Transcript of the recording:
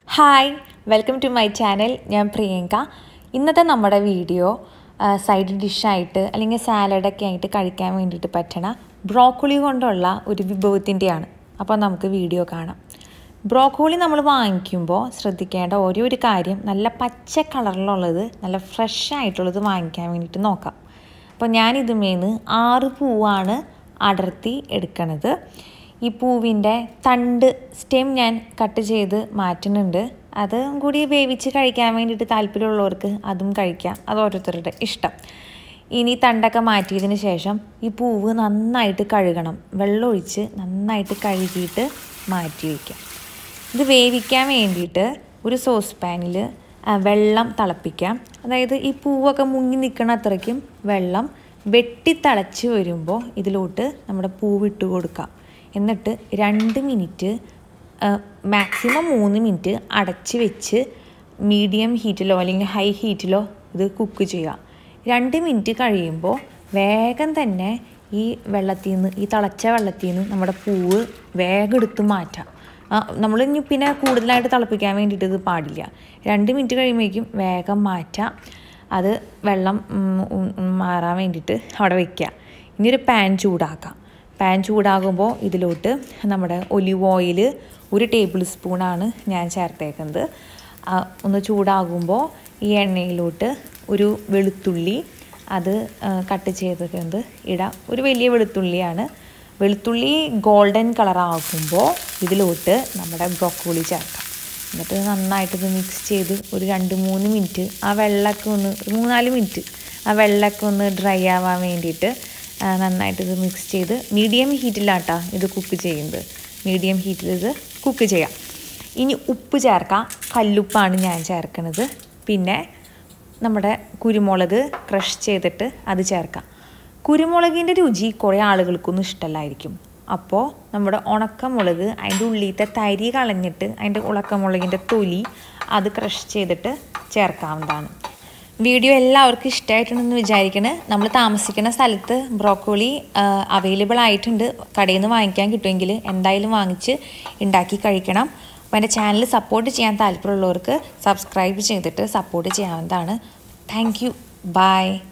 hi welcome to my channel ഞാൻ പ്രിയങ്ക ഇന്നത്തെ നമ്മുടെ വീഡിയോ സൈഡ് ഡിഷായിട്ട് അല്ലെങ്കിൽ സാലഡൊക്കെ ആയിട്ട് കഴിക്കാൻ വേണ്ടിയിട്ട് പറ്റണ ബ്രോക്കോളി കൊണ്ടുള്ള ഒരു വിഭവത്തിൻ്റെയാണ് അപ്പോൾ നമുക്ക് വീഡിയോ കാണാം ബ്രോക്കോളി നമ്മൾ വാങ്ങിക്കുമ്പോൾ ശ്രദ്ധിക്കേണ്ട ഒരേ ഒരു കാര്യം നല്ല പച്ച കളറിലുള്ളത് നല്ല ഫ്രഷ് ആയിട്ടുള്ളത് വാങ്ങിക്കാൻ വേണ്ടിയിട്ട് നോക്കാം അപ്പോൾ ഞാനിതുമേന്ന് ആറ് പൂവാണ് അടർത്തി എടുക്കണത് ഈ പൂവിൻ്റെ തണ്ട് സ്റ്റെം ഞാൻ കട്ട് ചെയ്ത് മാറ്റുന്നുണ്ട് അതും കൂടി വേവിച്ച് കഴിക്കാൻ വേണ്ടിയിട്ട് താല്പര്യമുള്ളവർക്ക് അതും കഴിക്കാം അത് ഓരോരുത്തരുടെ ഇഷ്ടം ഇനി തണ്ടൊക്കെ മാറ്റിയതിന് ശേഷം ഈ പൂവ് നന്നായിട്ട് കഴുകണം വെള്ളമൊഴിച്ച് നന്നായിട്ട് കഴുകിയിട്ട് മാറ്റി വയ്ക്കാം ഇത് വേവിക്കാൻ വേണ്ടിയിട്ട് ഒരു സോസ് പാനിൽ വെള്ളം തിളപ്പിക്കാം അതായത് ഈ പൂവൊക്കെ മുങ്ങി നിൽക്കണ അത്രയ്ക്കും വെള്ളം വെട്ടി തിളച്ച് വരുമ്പോൾ ഇതിലോട്ട് നമ്മുടെ പൂവിട്ട് കൊടുക്കാം എന്നിട്ട് രണ്ട് മിനിറ്റ് മാക്സിമം മൂന്ന് മിനിറ്റ് അടച്ച് വെച്ച് മീഡിയം ഹീറ്റിലോ അല്ലെങ്കിൽ ഹൈ ഹീറ്റിലോ ഇത് കുക്ക് ചെയ്യുക രണ്ട് മിനിറ്റ് കഴിയുമ്പോൾ വേഗം തന്നെ ഈ വെള്ളത്തിൽ നിന്ന് ഈ തിളച്ച വെള്ളത്തിൽ നിന്ന് നമ്മുടെ പൂവ് വേഗം എടുത്ത് മാറ്റാം നമ്മൾ ഇനി പിന്നെ കൂടുതലായിട്ട് തിളപ്പിക്കാൻ വേണ്ടിയിട്ട് ഇത് പാടില്ല രണ്ട് മിനിറ്റ് കഴിയുമ്പോഴേക്കും വേഗം മാറ്റാം അത് വെള്ളം മാറാൻ വേണ്ടിയിട്ട് അവിടെ വയ്ക്കുക ഇനി ഒരു പാൻ ചൂടാക്കാം പാൻ ചൂടാകുമ്പോൾ ഇതിലോട്ട് നമ്മുടെ ഒലിവ് ഓയിൽ ഒരു ടേബിൾ സ്പൂണാണ് ഞാൻ ചേർത്തേക്കുന്നത് ഒന്ന് ചൂടാകുമ്പോൾ ഈ എണ്ണയിലോട്ട് ഒരു വെളുത്തുള്ളി അത് കട്ട് ചെയ്തിട്ടുണ്ട് ഇടാം ഒരു വലിയ വെളുത്തുള്ളിയാണ് വെളുത്തുള്ളി ഗോൾഡൻ കളറാകുമ്പോൾ ഇതിലോട്ട് നമ്മുടെ ബ്രോക്കോളി ചേർക്കാം എന്നിട്ട് നന്നായിട്ട് ഇത് മിക്സ് ചെയ്ത് ഒരു രണ്ട് മൂന്ന് മിനിറ്റ് ആ വെള്ളമൊക്കെ ഒന്ന് ഒരു മൂന്നാല് മിനിറ്റ് ആ വെള്ളമൊക്കെ ഒന്ന് ഡ്രൈ ആവാൻ വേണ്ടിയിട്ട് നന്നായിട്ട് ഇത് മിക്സ് ചെയ്ത് മീഡിയം ഹീറ്റിലാട്ടാ ഇത് കുക്ക് ചെയ്യുന്നത് മീഡിയം ഹീറ്റിൽ ഇത് കുക്ക് ചെയ്യാം ഇനി ഉപ്പ് ചേർക്കാം കല്ലുപ്പാണ് ഞാൻ ചേർക്കുന്നത് പിന്നെ നമ്മുടെ കുരുമുളക് ക്രഷ് ചെയ്തിട്ട് അത് ചേർക്കാം കുരുമുളകിൻ്റെ രുചി കുറേ ആളുകൾക്കൊന്നും ഇഷ്ടമല്ലായിരിക്കും അപ്പോൾ നമ്മുടെ ഉണക്കമുളക് അതിൻ്റെ ഉള്ളിലത്തെ തരി കളഞ്ഞിട്ട് അതിൻ്റെ ഉണക്കമുളകിൻ്റെ തൊലി അത് ക്രഷ് ചെയ്തിട്ട് ചേർക്കാവുന്നതാണ് വീഡിയോ എല്ലാവർക്കും ഇഷ്ടമായിട്ടുണ്ടെന്ന് വിചാരിക്കണേ നമ്മൾ താമസിക്കുന്ന സ്ഥലത്ത് ബ്രോക്കോളി അവൈലബിൾ ആയിട്ടുണ്ട് കടയിൽ നിന്ന് വാങ്ങിക്കാൻ കിട്ടുമെങ്കിൽ എന്തായാലും വാങ്ങിച്ച് ഉണ്ടാക്കി കഴിക്കണം അപ്പോൾ എൻ്റെ ചാനൽ സപ്പോർട്ട് ചെയ്യാൻ താല്പര്യമുള്ളവർക്ക് സബ്സ്ക്രൈബ് ചെയ്തിട്ട് സപ്പോർട്ട് ചെയ്യാവുന്നതാണ് താങ്ക് യു ബൈ